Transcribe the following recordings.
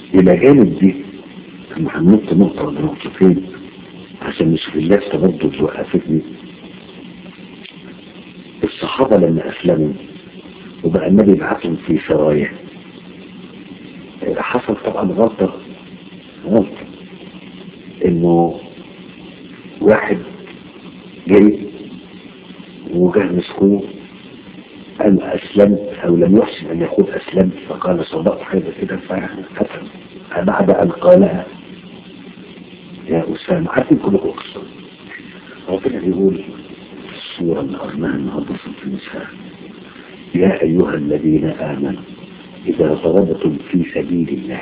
الى جانب دي لما هننط نقطة ولا نقطتين عشان نشوف اللفتة برضه اللي وقفتني الصحابة لما أسلموا وبقى النبي يبعثهم في سرايا حصل طبعا غلطة غلطة انه واحد جاي وجه مسكوه قال أسلمت أو لم يحسن أن يقول أسلمت فقال صدقت حاجة كده فحسن بعد أن قالها يا أسامة عارفين كلكم قصة ربنا بيقول في السورة اللي قرناها النهارده في النساء يا أيها الذين آمنوا إذا ضربتم في سبيل الله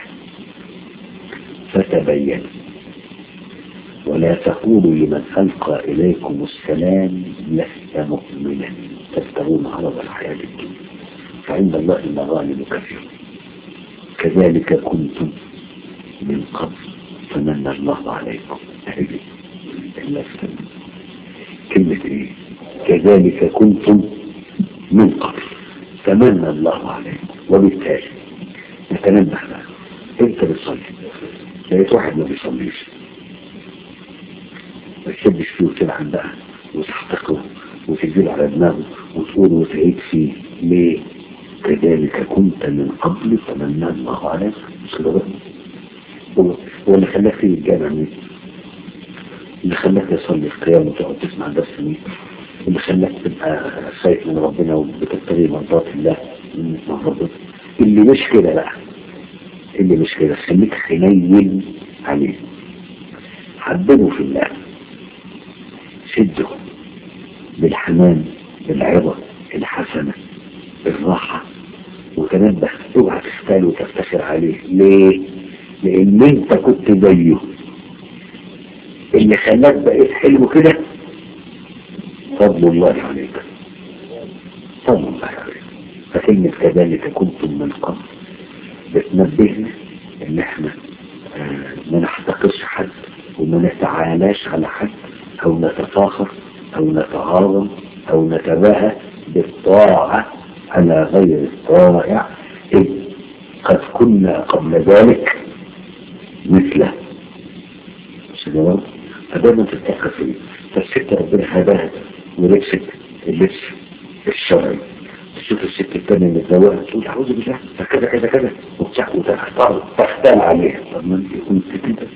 فتبينوا ولا تقولوا لمن ألقى إليكم السلام لست مؤمنا تبتغون عرض الحياة الدنيا فعند الله المغانم كثيرة كذلك كنتم من قبل فمن الله عليكم اللفتة كلمة ايه كذلك كنتم من قبل فمن الله عليكم وبالتالي نتنبه بقى انت بتصلي لقيت واحد ما بيصليش ما تشدش فيه وتلعن بقى وتحتقره وتجيل على دماغه وتقول وتعيد فيه ليه كذلك كنت من قبل فمن الله عليك مش كده بقى هو هو اللي خلاك تيجي الجامع مين اللي خلاك تصلي القيام وتقعد تسمع درس مين اللي خلاك تبقى خايف من ربنا وبتبتغي مرضات الله من ربنا اللي مش كده بقى اللي مش كده خليك حنين عليه حببه في الله شده بالحنان بالعظة الحسنة بالراحة وتنبه اوعى تختال وتفتخر عليه ليه لان انت كنت زيه اللي خلاك بقيت حلو كده فضل الله عليك فضل الله عليك فكلمة كذلك كنتم من قبل بتنبهنا ان احنا آه ما نحتقرش حد وما نتعالاش على حد او نتفاخر او نتعاظم او نتباهى بالطاعة على غير الطائع إذ قد كنا قبل ذلك مثله سنوات فدايما تتفكر فيه فالست ربنا هداها ولبست اللبس الشرعي تشوف الست الثانية متزوجة تقول أعوذ بالله فكذا كذا كذا وتختار تختال عليها طب ما أنت كنت كده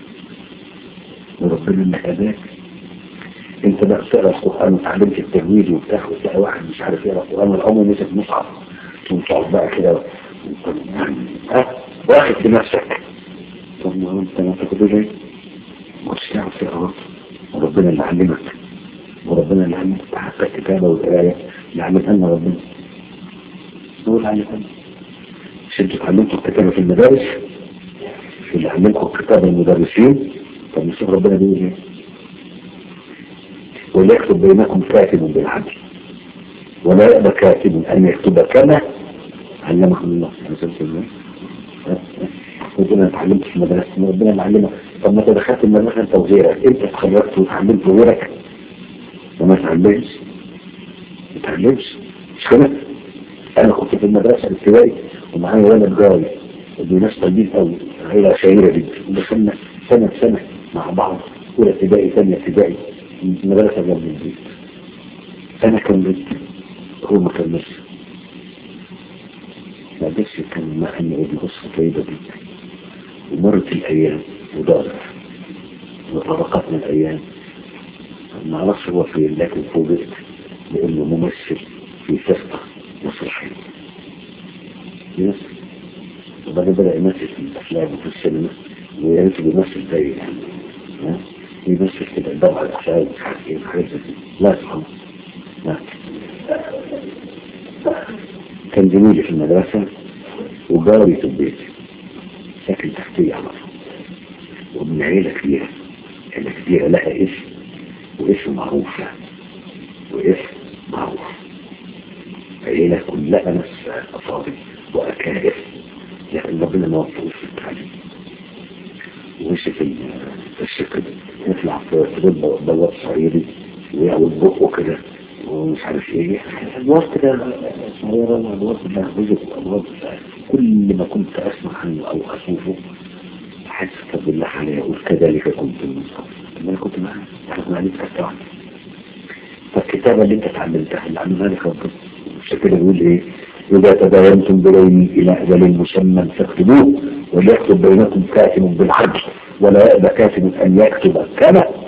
وربنا اللي هداك انت بقى بتقرا القران وتعلمت التجويد وبتاع وتلاقي واحد مش عارف يقرا القران والعمر مسك مصحف تقوم تقعد بقى كده ها واخد بنفسك طب ما انت ما تاخده ليه؟ ما كنتش تعرف تقرا وربنا اللي علمك وربنا اللي علمك حتى الكتابه والقرايه اللي علمها لنا ربنا هو اللي علمها لنا مش انتوا اتعلمتوا الكتابه في المدارس اللي علمكم الكتابه المدرسين طب نشوف ربنا بيقول ايه وليكتب بينكم كاتب بالعدل ولا يأبى كاتب أن يكتب كما علمكم الله نزلت الله ربنا اتعلمت في المدرسة ربنا اللي علمك طب ما انت دخلت المدرسة انت وغيرك انت اتخرجت وتعلمت غيرك وما تعلمش ما تعلمش مش كده انا كنت في المدرسة الابتدائي ومعايا ولد جاري ودي ناس طيبين قوي عيلة شهيرة جدا ودخلنا سنة سنة مع بعض اولى ابتدائي ثانية ابتدائي مدرسة جنب البيت أنا كملت هو ما كملش ما قدرش كان مع أني ودي قصة طيبة جدا ومرت الأيام ودارت وطرقت من الأيام ما أعرفش هو فين لكن فوجئت بأنه ممثل في فرقة مسرحية يس وبعدين بدأ يمثل في الأفلام وفي السينما ويا ريت بيمثل زي يعني يمثل كده الضوء على الأحياء مش عارف ايه حاجات زي لا سبحان لا كان زميلي في المدرسة وجاري في البيت ساكن تحتي على طول ومن عيلة كبيرة عيلة كبيرة لها اسم واسم معروف يعني واسم معروف عيلة كلها ناس أفاضل وأكابر لكن ربنا ما وفقوش في التعليم ومشي في الشكل يطلع في ضد دوار صعيدي ويعمل بقه كده ومش عارف ايه ادوار كده صغيرة وادوار كده رزق وادوار كل ما كنت اسمع عنه او اشوفه حاسس طب بالله علي يقول كذلك كنت من قبل انا كنت معاه احنا عليك كتاب فالكتابة اللي انت اتعلمتها اللي عملها لك ربنا مش كده بيقول ايه إذا تداينتم بدين إلى أجل مسمى فاكتبوه وليكتب بينكم كاتب بالعدل ولا يأبى كاتب أن يكتب كما